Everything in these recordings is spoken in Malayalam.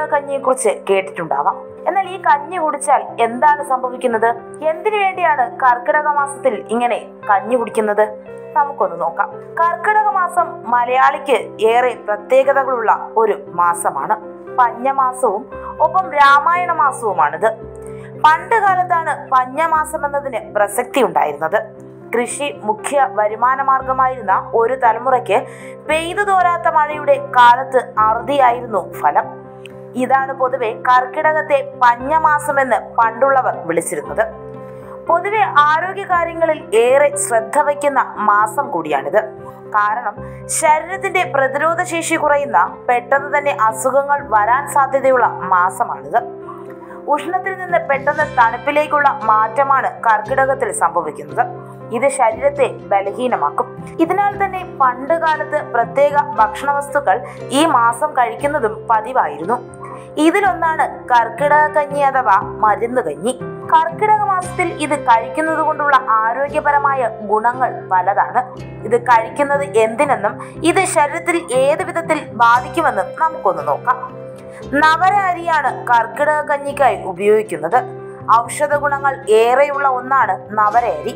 കഞ്ഞിയെക്കുറിച്ച് കേട്ടിട്ടുണ്ടാവാം എന്നാൽ ഈ കഞ്ഞി കുടിച്ചാൽ എന്താണ് സംഭവിക്കുന്നത് എന്തിനു വേണ്ടിയാണ് കർക്കിടക മാസത്തിൽ ഇങ്ങനെ കഞ്ഞി കുടിക്കുന്നത് നമുക്കൊന്ന് നോക്കാം കർക്കിടക മാസം മലയാളിക്ക് ഏറെ പ്രത്യേകതകളുള്ള ഒരു മാസമാണ് പഞ്ഞമാസവും ഒപ്പം രാമായണ മാസവുമാണിത് പണ്ട് കാലത്താണ് പഞ്ഞമാസം എന്നതിന് പ്രസക്തി ഉണ്ടായിരുന്നത് കൃഷി മുഖ്യ വരുമാന മാർഗമായിരുന്ന ഒരു തലമുറയ്ക്ക് പെയ്തു തോരാത്ത മഴയുടെ കാലത്ത് അറുതിയായിരുന്നു ഫലം ഇതാണ് പൊതുവെ കർക്കിടകത്തെ പഞ്ഞമാസമെന്ന് പണ്ടുള്ളവർ വിളിച്ചിരുന്നത് പൊതുവെ ആരോഗ്യകാര്യങ്ങളിൽ ഏറെ ശ്രദ്ധ വയ്ക്കുന്ന മാസം കൂടിയാണിത് കാരണം ശരീരത്തിന്റെ പ്രതിരോധ ശേഷി കുറയുന്ന പെട്ടെന്ന് തന്നെ അസുഖങ്ങൾ വരാൻ സാധ്യതയുള്ള മാസമാണിത് ഉഷ്ണത്തിൽ നിന്ന് പെട്ടെന്ന് തണുപ്പിലേക്കുള്ള മാറ്റമാണ് കർക്കിടകത്തിൽ സംഭവിക്കുന്നത് ഇത് ശരീരത്തെ ബലഹീനമാക്കും ഇതിനാൽ തന്നെ പണ്ട് കാലത്ത് പ്രത്യേക ഭക്ഷണ വസ്തുക്കൾ ഈ മാസം കഴിക്കുന്നതും പതിവായിരുന്നു ഇതിലൊന്നാണ് കർക്കിടക കഞ്ഞി അഥവാ മരുന്ന് കഞ്ഞി കർക്കിടക മാസത്തിൽ ഇത് കഴിക്കുന്നത് കൊണ്ടുള്ള ആരോഗ്യപരമായ ഗുണങ്ങൾ പലതാണ് ഇത് കഴിക്കുന്നത് എന്തിനെന്നും ഇത് ശരീരത്തിൽ ഏത് വിധത്തിൽ ബാധിക്കുമെന്നും നമുക്കൊന്ന് നോക്കാം നവര അരിയാണ് കർക്കിടക കഞ്ഞിക്കായി ഉപയോഗിക്കുന്നത് ഔഷധ ഗുണങ്ങൾ ഏറെയുള്ള ഒന്നാണ് നവര അരി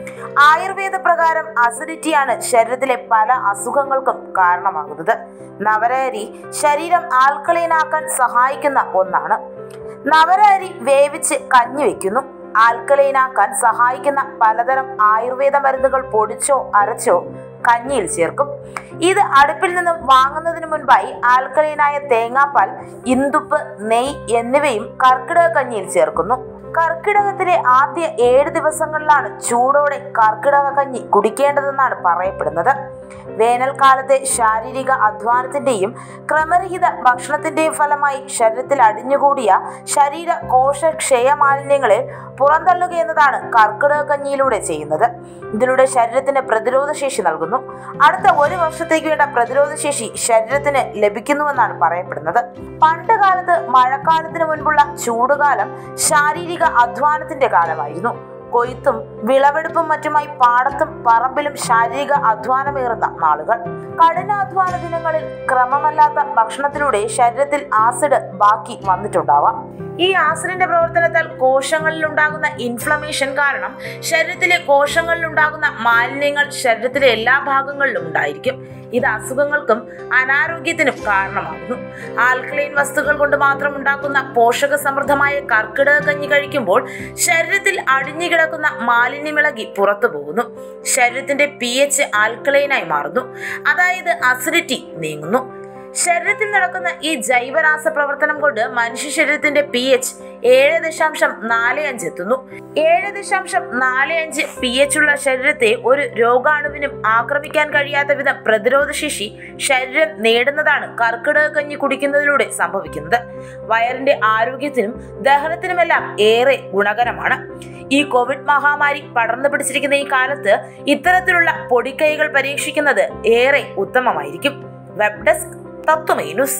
ആയുർവേദ പ്രകാരം അസിഡിറ്റിയാണ് ശരീരത്തിലെ പല അസുഖങ്ങൾക്കും കാരണമാകുന്നത് നവര അരി ശരീരം ആൽക്കലീനാക്കാൻ സഹായിക്കുന്ന ഒന്നാണ് നവര അരി വേവിച്ച് കഞ്ഞി വെക്കുന്നു ആൽക്കലൈനാക്കാൻ സഹായിക്കുന്ന പലതരം ആയുർവേദ മരുന്നുകൾ പൊടിച്ചോ അരച്ചോ കഞ്ഞിയിൽ ചേർക്കും ഇത് അടുപ്പിൽ നിന്ന് വാങ്ങുന്നതിന് മുൻപായി ആൽക്കലൈനായ തേങ്ങാപ്പാൽ ഇന്ദുപ്പ് നെയ് എന്നിവയും കർക്കിടക കഞ്ഞിയിൽ ചേർക്കുന്നു കർക്കിടകത്തിലെ ആദ്യ ഏഴ് ദിവസങ്ങളിലാണ് ചൂടോടെ കർക്കിടക കഞ്ഞി കുടിക്കേണ്ടതെന്നാണ് പറയപ്പെടുന്നത് വേനൽക്കാലത്തെ ശാരീരിക അധ്വാനത്തിന്റെയും ക്രമരഹിത ഭക്ഷണത്തിന്റെയും ഫലമായി ശരീരത്തിൽ അടിഞ്ഞുകൂടിയ ശരീര കോശക്ഷയ മാലിന്യങ്ങളെ പുറന്തള്ളുക എന്നതാണ് കർക്കിടക കഞ്ഞിയിലൂടെ ചെയ്യുന്നത് ഇതിലൂടെ ശരീരത്തിന് പ്രതിരോധ ശേഷി നൽകുന്നു അടുത്ത ഒരു വർഷത്തേക്ക് വേണ്ട പ്രതിരോധ ശേഷി ശരീരത്തിന് ലഭിക്കുന്നുവെന്നാണ് പറയപ്പെടുന്നത് പണ്ട് കാലത്ത് മഴക്കാലത്തിന് മുൻപുള്ള ചൂടുകാലം ശാരീരിക അധ്വാനത്തിന്റെ കാലമായിരുന്നു കൊയ്ത്തും വിളവെടുപ്പും മറ്റുമായി പാടത്തും പറമ്പിലും ശാരീരിക അധ്വാനമേറുന്ന നാളുകൾ കഠിനാധ്വാന ദിനങ്ങളിൽ ക്രമമല്ലാത്ത ഭക്ഷണത്തിലൂടെ ശരീരത്തിൽ ആസിഡ് ബാക്കി വന്നിട്ടുണ്ടാവാം ഈ ആസിഡിന്റെ പ്രവർത്തനത്താൽ കോശങ്ങളിൽ ഉണ്ടാകുന്ന ഇൻഫ്ലമേഷൻ കാരണം ശരീരത്തിലെ കോശങ്ങളിൽ ഉണ്ടാകുന്ന മാലിന്യങ്ങൾ ശരീരത്തിലെ എല്ലാ ഭാഗങ്ങളിലും ഉണ്ടായിരിക്കും ഇത് അസുഖങ്ങൾക്കും അനാരോഗ്യത്തിനും കാരണമാകുന്നു ആൽക്കലൈൻ വസ്തുക്കൾ കൊണ്ട് മാത്രം ഉണ്ടാക്കുന്ന പോഷക സമൃദ്ധമായ കർക്കിടക കഞ്ഞി കഴിക്കുമ്പോൾ ശരീരത്തിൽ അടിഞ്ഞു കിടക്കുന്ന മാലിന്യമിളകി പുറത്തു പോകുന്നു ശരീരത്തിന്റെ പി എച്ച് ആൽക്കലൈനായി മാറുന്നു അതായത് അസിഡിറ്റി നീങ്ങുന്നു ശരീരത്തിൽ നടക്കുന്ന ഈ ജൈവരാസ പ്രവർത്തനം കൊണ്ട് മനുഷ്യ ശരീരത്തിന്റെ പി എച്ച് ഏഴ് ദശാംശം നാല് അഞ്ച് എത്തുന്നു ഏഴ് ദശാംശം നാല് അഞ്ച് പി എച്ച് ഉള്ള ശരീരത്തെ ഒരു രോഗാണുവിനും ആക്രമിക്കാൻ കഴിയാത്ത വിധം പ്രതിരോധ ശേഷി ശരീരം നേടുന്നതാണ് കർക്കിടക കഞ്ഞി കുടിക്കുന്നതിലൂടെ സംഭവിക്കുന്നത് വയറിന്റെ ആരോഗ്യത്തിനും ദഹനത്തിനുമെല്ലാം ഏറെ ഗുണകരമാണ് ഈ കോവിഡ് മഹാമാരി പടർന്നു പിടിച്ചിരിക്കുന്ന ഈ കാലത്ത് ഇത്തരത്തിലുള്ള പൊടിക്കൈകൾ പരീക്ഷിക്കുന്നത് ഏറെ ഉത്തമമായിരിക്കും വെബ് ഡെസ്ക് തത്വമേ ന്യൂസ്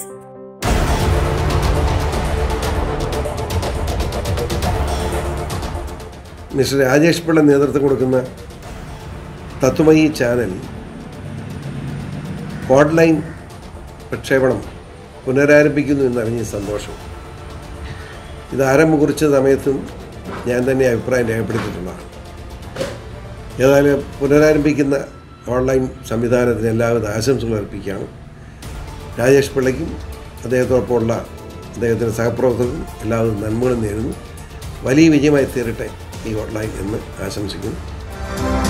മിസ്റ്റർ രാജേഷ് പിള്ള നേതൃത്വം കൊടുക്കുന്ന തത്വമയി ചാനൽ ഓൺലൈൻ പ്രക്ഷേപണം പുനരാരംഭിക്കുന്നു എന്നറിഞ്ഞ സന്തോഷം ഇത് ആരംഭം കുറിച്ച സമയത്തും ഞാൻ തന്നെ അഭിപ്രായം രേഖപ്പെടുത്തിയിട്ടുള്ളതാണ് ഏതായാലും പുനരാരംഭിക്കുന്ന ഓൺലൈൻ സംവിധാനത്തിന് എല്ലാവിധ ആശംസകൾ അർപ്പിക്കുകയാണ് രാജേഷ് പിള്ളയ്ക്കും അദ്ദേഹത്തോടൊപ്പമുള്ള അദ്ദേഹത്തിൻ്റെ സഹപ്രവർത്തകർക്കും എല്ലാവരും നന്മകളും നേരുന്നു വലിയ വിജയമായി തീരട്ടെ ഈ ഓൺലൈൻ എന്ന് ആശംസിക്കുന്നു